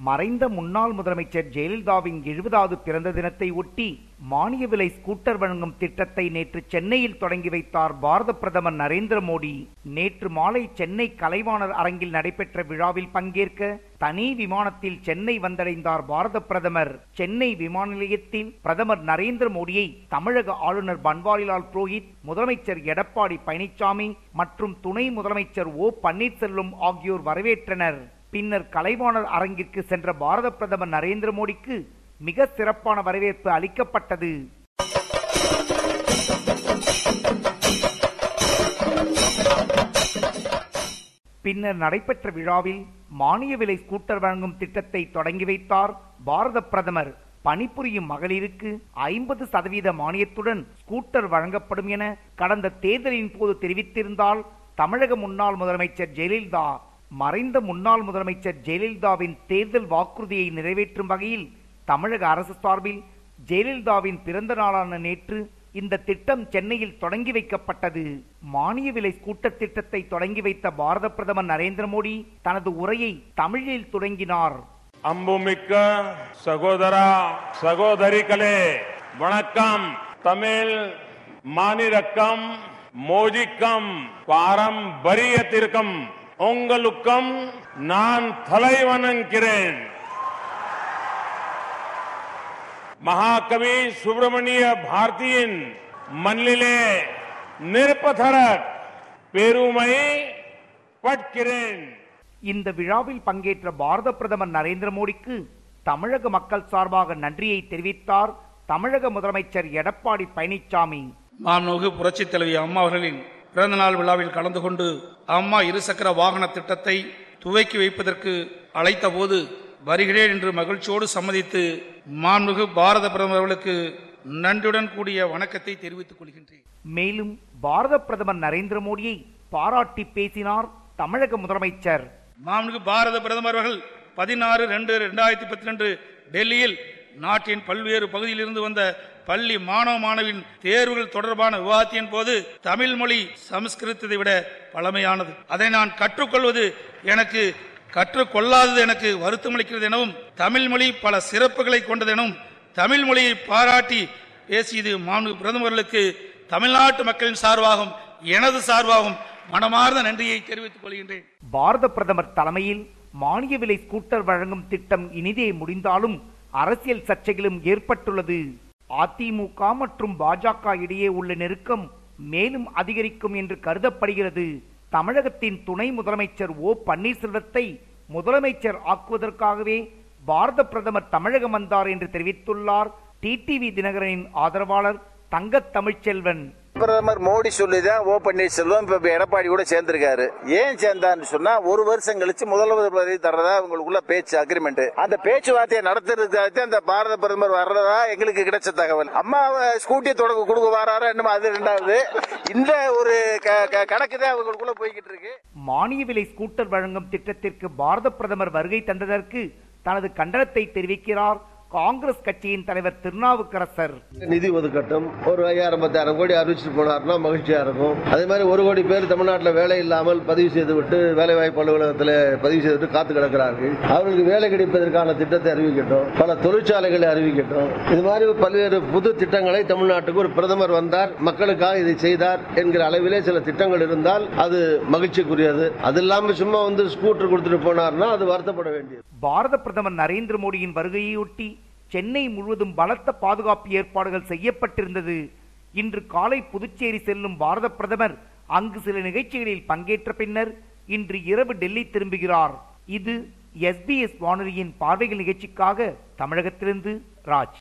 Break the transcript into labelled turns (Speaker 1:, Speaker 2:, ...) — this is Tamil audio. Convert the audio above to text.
Speaker 1: மறைந்த முன்னாள் முதலமைச்சர் ஜெயலலிதாவின் எழுபதாவது பிறந்த தினத்தை ஒட்டி மானிய விலை ஸ்கூட்டர் வழங்கும் திட்டத்தை நேற்று சென்னையில் தொடங்கி வைத்தார் பாரத பிரதமர் நரேந்திர மோடி நேற்று மாலை சென்னை கலைவாணர் அரங்கில் நடைபெற்ற விழாவில் பங்கேற்க தனி விமானத்தில் சென்னை வந்தடைந்தார் பாரத பிரதமர் சென்னை விமான நிலையத்தில் பிரதமர் நரேந்திர மோடியை தமிழக ஆளுநர் பன்வாரிலால் புரோஹித் முதலமைச்சர் எடப்பாடி பழனிசாமி மற்றும் துணை முதலமைச்சர் ஓ பன்னீர்செல்வம் ஆகியோர் வரவேற்றனர் பின்னர் கலைவாணர் அரங்கிற்கு சென்ற பாரத பிரதமர் நரேந்திர மோடிக்கு மிக சிறப்பான வரவேற்பு அளிக்கப்பட்டது பின்னர் நடைபெற்ற விழாவில் மானிய விலை ஸ்கூட்டர் வழங்கும் திட்டத்தை தொடங்கி வைத்தார் பாரத பிரதமர் பணிபுரியும் மகளிருக்கு ஐம்பது சதவீத மானியத்துடன் ஸ்கூட்டர் வழங்கப்படும் என கடந்த தேர்தலின் போது தெரிவித்திருந்தால் தமிழக முன்னாள் முதலமைச்சர் ஜெயலலிதா மறைந்த முன்னாள் முதலமைச்சர் ஜெயலலிதாவின் தேர்தல் வாக்குறுதியை நிறைவேற்றும் வகையில் தமிழக அரசு சார்பில் ஜெயலலிதாவின் பிறந்த நாளான நேற்று இந்த திட்டம் சென்னையில் தொடங்கி வைக்கப்பட்டது மானிய விலை ஸ்கூட்டர் திட்டத்தை தொடங்கி வைத்த பாரத பிரதமர் நரேந்திர மோடி தனது உரையை தமிழில் தொடங்கினார்
Speaker 2: அம்புமிக்க சகோதரா சகோதரிகளே வணக்கம் தமிழ் மாநிலக்கம் மோஜிக்கம் பாரம்பரியத்திற்கும் உங்களுக்கும் நான் தலை வணங்குகிறேன் மகாகவி சுப்பிரமணிய பாரதியின் மண்ணிலே நிற்பதரக் பெருமை பட்கிறேன்
Speaker 1: இந்த விழாவில் பங்கேற்ற பாரத பிரதமர் நரேந்திர மோடிக்கு தமிழக மக்கள் சார்பாக நன்றியை தெரிவித்தார் தமிழக முதலமைச்சர் எடப்பாடி பழனிசாமி
Speaker 3: மாண்புமிகு புரட்சித் தலைவி அம்மா அவர்களின் பிறந்தநாள் விழாவில் கலந்து கொண்டு அம்மா இருசக்கர வாகன திட்டத்தை துவக்கி வைப்பதற்கு அழைத்த போது வருகிறேன் என்று மகிழ்ச்சியோடு சம்மதித்து மாண்புமிகு பாரத பிரதமர் அவர்களுக்கு நன்றியுடன் கூடிய வணக்கத்தை தெரிவித்துக் கொள்கின்றேன்
Speaker 1: மேலும் பாரத பிரதமர் நரேந்திர மோடியை பாராட்டி பேசினார் தமிழக முதலமைச்சர்
Speaker 3: மாண்புமிகு பாரத பிரதமர் அவர்கள் பதினாறு ரெண்டு ரெண்டாயிரத்தி பத்தி ரெண்டு டெல்லியில் நாட்டின் பல்வேறு பகுதியிலிருந்து வந்த பள்ளி மாணவ மாணவியின் தேர்வுகள் தொடர்பான விவாதத்தின் போது தமிழ் மொழி சமஸ்கிருதத்தை விட பழமையானது அதை நான் கற்றுக்கொள்வது எனக்கு கற்றுக்கொள்ளாதது எனக்கு வருத்தமளிக்கிறது எனவும் தமிழ் மொழி பல சிறப்புகளை கொண்டது எனவும் தமிழ் மொழியை பாராட்டி பேசியது மாண்பு பிரதமர்களுக்கு தமிழ்நாட்டு மக்களின் சார்பாகவும் எனது சார்பாகவும் மனமார்ந்த நன்றியை தெரிவித்துக் கொள்கின்றேன்
Speaker 1: பாரத பிரதமர் தலைமையில் மானிய விலை ஸ்கூட்டர் வழங்கும் திட்டம் இனிதே முடிந்தாலும் அரசியல் சர்ச்சைகளும் ஏற்பட்டுள்ளது அதிமுக மற்றும் பாஜக இடையே உள்ள நெருக்கம் மேலும் அதிகரிக்கும் என்று கருதப்படுகிறது தமிழகத்தின் துணை முதலமைச்சர் ஓ பன்னீர்செல்வத்தை முதலமைச்சர் ஆக்குவதற்காகவே பாரத பிரதமர் தமிழகம் வந்தார் என்று தெரிவித்துள்ளார் டிடிவி தினகரனின் ஆதரவாளர் தங்கத் தமிழ்ச்செல்வன்
Speaker 4: பிரதமர் மோடி சொல்லிதான் ஓ பன்னீர்செல்வம் இப்ப எடப்பாடி கூட சேர்ந்திருக்காரு ஏன் சேர்ந்தான்னு சொன்னா ஒரு வருஷம் கழிச்சு முதல்வர் பதவி தர்றதா உங்களுக்குள்ள பேச்சு அக்ரிமெண்ட் அந்த பேச்சுவார்த்தையை நடத்துறதுக்காக அந்த பாரத பிரதமர் வர்றதா எங்களுக்கு கிடைச்ச தகவல் அம்மா ஸ்கூட்டி தொடக்க கொடுக்க வராரா என்னமோ அது ரெண்டாவது இந்த ஒரு க- க- கணக்கு தான் அவங்களுக்குள்ள போய்கிட்டு இருக்கு
Speaker 1: மானிய விலை ஸ்கூட்டர் வழங்கும் திட்டத்திற்கு பாரத பிரதமர் வருகை தந்ததற்கு தனது கண்டனத்தை தெரிவிக்கிறார் காங்கிரஸ் கட்சியின் தலைவர் திருநாவுக்கரசர்
Speaker 5: நிதி ஒதுக்கட்டும் ஒரு ஐயாயிரம் பத்தாயிரம் கோடி அறிவிச்சுட்டு போனார்னா மகிழ்ச்சியா இருக்கும் அதே மாதிரி ஒரு கோடி பேர் தமிழ்நாட்டில் வேலை இல்லாமல் பதிவு செய்து விட்டு வேலை வாய்ப்பு அலுவலகத்தில் பதிவு செய்துவிட்டு காத்து கிடக்கிறார்கள் அவர்களுக்கு வேலை கிடைப்பதற்கான திட்டத்தை அறிவிக்கட்டும் பல தொழிற்சாலைகளை அறிவிக்கட்டும் இது மாதிரி பல்வேறு புது திட்டங்களை தமிழ்நாட்டுக்கு ஒரு பிரதமர் வந்தார் மக்களுக்காக இதை செய்தார் என்கிற அளவிலே சில திட்டங்கள் இருந்தால் அது மகிழ்ச்சிக்குரியது அது இல்லாம சும்மா வந்து ஸ்கூட்டர் கொடுத்துட்டு போனார்னா அது வருத்தப்பட வேண்டியது
Speaker 1: பாரத பிரதமர் நரேந்திர மோடியின் வருகையொட்டி சென்னை முழுவதும் பலத்த பாதுகாப்பு ஏற்பாடுகள் செய்யப்பட்டிருந்தது இன்று காலை புதுச்சேரி செல்லும் பாரத பிரதமர் அங்கு சில நிகழ்ச்சிகளில் பங்கேற்ற பின்னர் இன்று இரவு டெல்லி திரும்புகிறார் இது எஸ்பிஎஸ் வானொலியின் பார்வைகள் நிகழ்ச்சிக்காக தமிழகத்திலிருந்து ராஜ்